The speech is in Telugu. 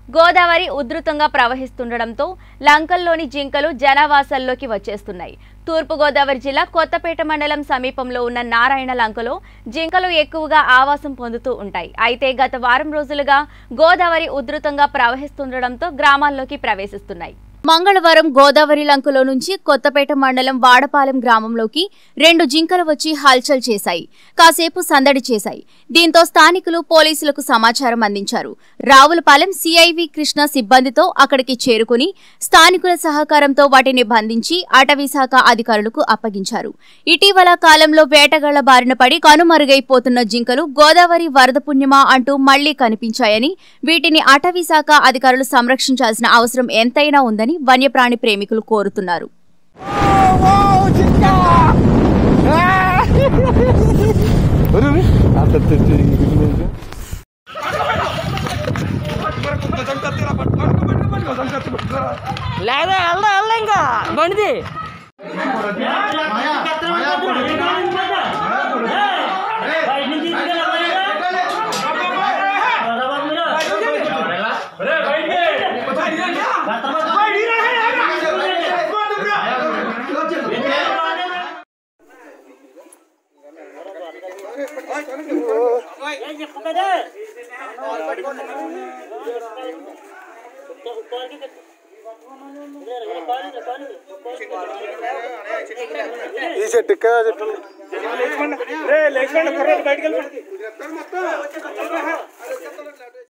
గోదావరి ఉధృతంగా ప్రవహిస్తుండటంతో లంకల్లోని జింకలు జనావాసాల్లోకి వచ్చేస్తున్నాయి తూర్పుగోదావరి జిల్లా కొత్తపేట మండలం సమీపంలో ఉన్న నారాయణ లంకలో జింకలు ఎక్కువగా ఆవాసం పొందుతూ ఉంటాయి అయితే గత వారం రోజులుగా గోదావరి ఉధృతంగా ప్రవహిస్తుండటంతో గ్రామాల్లోకి ప్రవేశిస్తున్నాయి మంగళవారం గోదావరి లంకలో నుంచి కొత్తపేట మండలం వాడపాలెం గ్రామంలోకి రెండు జింకలు వచ్చి హల్చల్ చేశాయి కాసేపు సందడి చేశాయి దీంతో స్థానికులు పోలీసులకు సమాచారం అందించారు రావులపాలెం సిఐవి కృష్ణ సిబ్బందితో అక్కడికి చేరుకుని స్థానికుల సహకారంతో వాటిని బంధించి అటవీ శాఖ అధికారులకు అప్పగించారు ఇటీవల కాలంలో వేటగాళ్ల బారిన పడి కనుమరుగైపోతున్న జింకలు గోదావరి వరద పుణ్యమా అంటూ మళ్లీ కనిపించాయని వీటిని అటవీ శాఖ అధికారులు సంరక్షించాల్సిన అవసరం ఎంతైనా ఉందని వన్యప్రాణి ప్రేమికులు కోరుతున్నారు లేదా వెళ్దా వెళ్దా ఇంకా బండిది ఈ చెట్టు ఇక్కడ చెట్టు లేచిపోండి కుర్రోళ్ళు బయటికి వెళ్ళిపోండి